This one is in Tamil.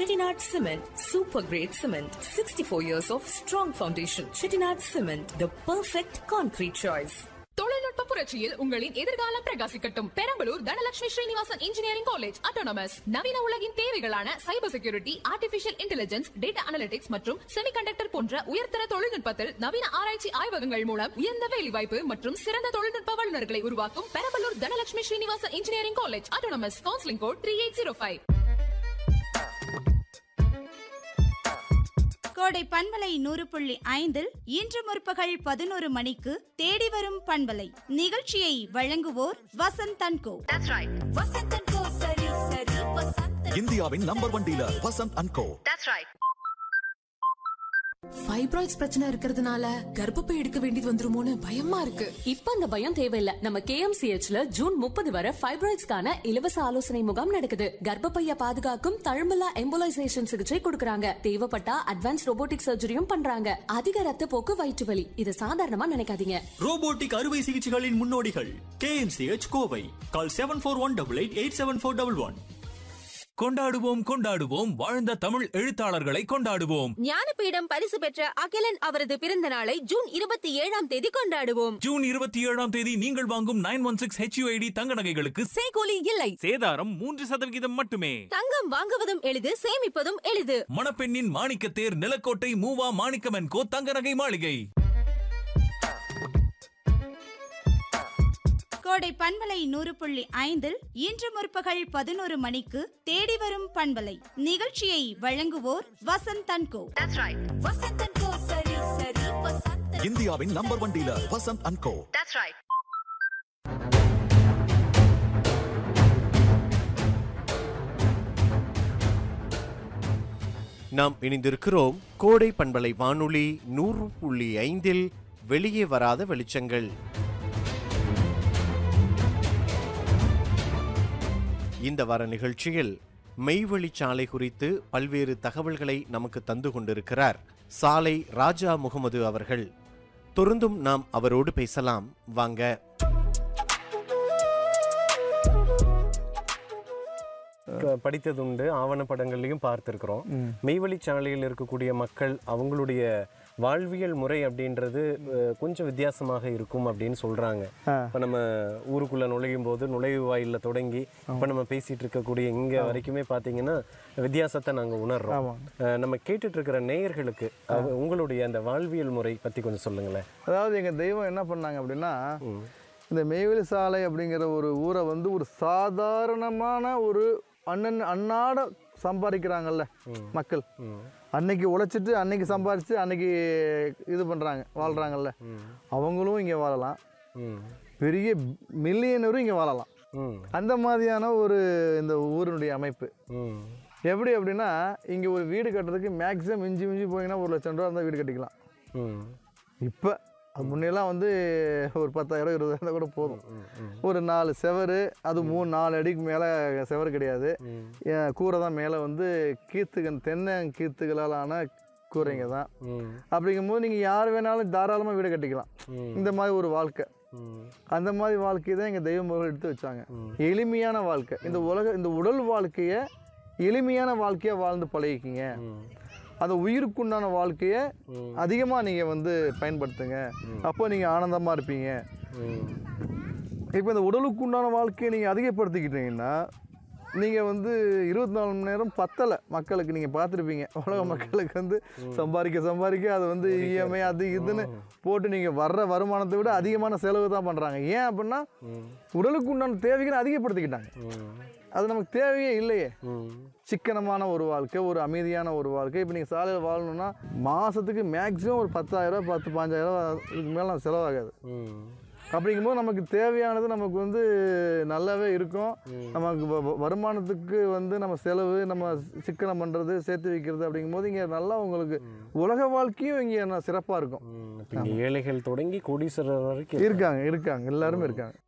Chettinad Cement, super great cement. 64 years of strong foundation. Chettinad Cement, the perfect concrete choice. தொழில்நுட்ப புரட்சியில் உங்களின் எதிர்காலம் பிரகாசிக்கட்டும் Perambalur Dhanalakshmi Srinivasan engineering college autonomous நவீன உலகின் தேவைகளான cyber security artificial intelligence data analytics மற்றும் செமிகண்டக்டர் போன்ற உயர்தர தொழில்நுட்பத்தில் நவீன ஆராய்ச்சி ஆய்வகங்கள் மூலம் உயர்ந்த வேலைவாய்ப்பு மற்றும் சிறந்த தொழில்நுட்ப வல்லுநர்களை உருவாக்கும் Perambalur Dhanalakshmi Srinivasan engineering college autonomous counselling code three eight zero five Kodai பண்பலை நூறு புள்ளி ஐந்தில் இன்று முற்பகல் பதினோரு மணிக்கு தேடி வரும் பண்பலை நிகழ்ச்சியை வழங்குவோர் வசந்த் தன்கோ இந்தியாவின் number one dealer Vasanth and co fibroids பிரச்சனை இருக்கிறதுனால கர்ப்பப்பை எடுக்க வேண்டியது வந்துருமோன்னு பயமா இருக்கு இப்ப அந்த பயம் தேவையில்ல நம்ம கேஎம்சிஹெச்ல ஜூன் முப்பது வரை ஃபைப்ராய்ட்ஸ்க்கான இலவச ஆலோசனை முகாம் நடக்குது கர்ப்பப்பைய பாதுகாக்கும் தழும்பலா எம்போலைசேஷன் சிகிச்சை கொடுக்கறாங்க தேவைப்பட்டா அட்வான்ஸ் ரோபோட்டிக் சர்ஜரியும் பண்றாங்க அதிக ரத்த போக்கு வயிற்று வலி இது சாதாரணமா நினைக்காதீங்க ரோபோட்டிக் அறுவை சிகிச்சைகளின் முன்னோடிகள் KMCH Kovai call seven four one double eight eight seven four double one கொண்டாடுவோம் கொண்டாடுவோம் வாழ்ந்த தமிழ் எழுத்தாளர்களை கொண்டாடுவோம் ஞானபீடம் பரிசு பெற்ற அகிலன் அவரது பிறந்த நாளை ஜூன் இருபத்தி ஏழாம் தேதி கொண்டாடுவோம் ஜூன் இருபத்தி ஏழாம் தேதி நீங்கள் வாங்கும் நைன் ஒன் சிக்ஸ் ஹெச்யூஐடி தங்க நகைகளுக்கு செய்கூலி இல்லை சேதாரம் மூன்று சதவிகிதம் மட்டுமே தங்கம் வாங்குவதும் எளிது சேமிப்பதும் எளிது மணப்பெண்ணின் மாணிக்கத்தேர் நிலக்கோட்டை மூவா மாணிக்கமன் கோ தங்க நகை மாளிகை கோடை பண்பலை நூறு புள்ளி ஐந்தில் இன்று முற்பகல் பதினோரு மணிக்கு தேடி வரும் பண்பலை நிகழ்ச்சியை வழங்குவோர் வசந்த் தன்கோ இந்தியாவின் number one dealer Vasanth and co நாம் இணைந்திருக்கிறோம் கோடை பண்பலை வானொலி நூறு புள்ளி ஐந்தில் வெளியே வராத வெளிச்சங்கள் இந்த வார நிகழ்ச்சியில் மெய்வழிச்சாலை குறித்து பல்வேறு தகவல்களை நமக்கு தந்து கொண்டிருக்கிறார் சாலை ராஜா முகமது அவர்கள் தொடர்ந்தும் நாம் அவரோடு பேசலாம் வாங்க படித்ததுண்டு ஆவணப்படங்கள்லையும் பார்த்துருக்குறோம் மெய்வழிச்சாலையில் இருக்கக்கூடிய மக்கள் அவங்களுடைய வாழ்வியல் முறை அப்படின்றது அஹ், கொஞ்சம் வித்தியாசமாக இருக்கும் அப்படின்னு சொல்றாங்க இப்போ நம்ம ஊருக்குள்ள நுழையும் போது நுழைவு வாயில்ல தொடங்கி இப்போ நம்ம பேசிட்டு இருக்கக்கூடிய இங்க வரைக்குமே பார்த்தீங்கன்னா வித்தியாசத்தை நாங்க உணர்றோம் அஹ், நம்ம கேட்டுட்டு இருக்கிற நேயர்களுக்கு அவ- உங்களுடைய அந்த வாழ்வியல் முறை பத்தி கொஞ்சம் சொல்லுங்களேன் அதாவது எங்கள் தெய்வம் என்ன பண்ணாங்க அப்படின்னா இந்த மேய்வெளி சாலை அப்படிங்கிற ஒரு ஊரை வந்து ஒரு சாதாரணமான ஒரு அண்ணன் அன்னாட சம்பாதிக்கிறாங்கல்ல மக்கள் அன்னைக்கு உழைச்சிட்டு அன்னைக்கு சம்பாரிச்சு அன்னைக்கு இது பண்ணுறாங்க வாழ்கிறாங்கல்ல அவங்களும் இங்கே வாழலாம் பெரிய மில்லியனரும் இங்கே வாழலாம் அந்த மாதிரியான ஒரு இந்த ஊரினுடைய அமைப்பு எப்படி அப்படின்னா இங்கே ஒரு வீடு கட்டுறதுக்கு மேக்ஸிமம் மிஞ்சி மிஞ்சி போயிங்கன்னா ஒரு லட்சம் ரூபா இருந்தால் வீடு கட்டிக்கலாம் இப்போ அது முன்னெல்லாம் வந்து ஒரு பத்தாயிரம் இருபதாயிரம் இருந்தால் கூட போதும் ஒரு நாலு செவரு அது மூணு நாலு அடிக்கு மேலே செவரு கிடையாது ஏன் கூரை தான் மேலே வந்து கீத்துகள் தென்னை கீத்துகளால் ஆன கூரைங்க தான் அப்படிங்கும்போது நீங்கள் யார் வேணாலும் தாராளமாக வீடு கட்டிக்கலாம் இந்த மாதிரி ஒரு வாழ்க்கை அந்த மாதிரி வாழ்க்கையை தான் எங்கள் தெய்வ முருகன் எடுத்து வச்சாங்க எளிமையான வாழ்க்கை இந்த உலக இந்த உடல் வாழ்க்கையை எளிமையான வாழ்க்கையாக வாழ்ந்து பழகிக்கிங்க அந்த உயிருக்குண்டான வாழ்க்கையை அதிகமாக நீங்கள் வந்து பயன்படுத்துங்க அப்போ நீங்கள் ஆனந்தமாக இருப்பீங்க இப்போ இந்த உடலுக்குண்டான வாழ்க்கையை நீங்கள் அதிகப்படுத்திக்கிட்டீங்கன்னா நீங்கள் வந்து இருபத்தி நாலு மணி நேரம் பத்தலை மக்களுக்கு நீங்கள் பார்த்துருப்பீங்க உலக மக்களுக்கு வந்து சம்பாதிக்க சம்பாதிக்க அது வந்து இஎம்ஐ அது இதுன்னு போட்டு நீங்கள் வர்ற வருமானத்தை விட அதிகமான செலவு தான் பண்ணுறாங்க ஏன் அப்படின்னா உடலுக்கு உண்டான தேவைகளை அதிகப்படுத்திக்கிட்டாங்க அது நமக்கு தேவையே இல்லையே சிக்கனமான ஒரு வாழ்க்கை ஒரு அமைதியான ஒரு வாழ்க்கை இப்போ நீங்கள் சாலையில் வாழணும்னா மாதத்துக்கு மேக்ஸிமம் ஒரு பத்தாயிரம் பத்து பாஞ்சாயிரம் இதுக்கு மேலே செலவாகாது அப்படிங்கும்போது நமக்கு தேவையானது நமக்கு வந்து நல்லாவே இருக்கும் நமக்கு வ- வ- வருமானத்துக்கு வந்து நம்ம செலவு நம்ம சிக்கனம் பண்ணுறது சேர்த்து வைக்கிறது அப்படிங்கும்போது இங்கே நல்லா உங்களுக்கு உலக வாழ்க்கையும் இங்கே சிறப்பாக இருக்கும் இங்க ஏழைகள் தொடங்கி கோடீஸ்வரர் வரைக்கும் இருக்காங்க இருக்காங்க எல்லாருமே இருக்காங்க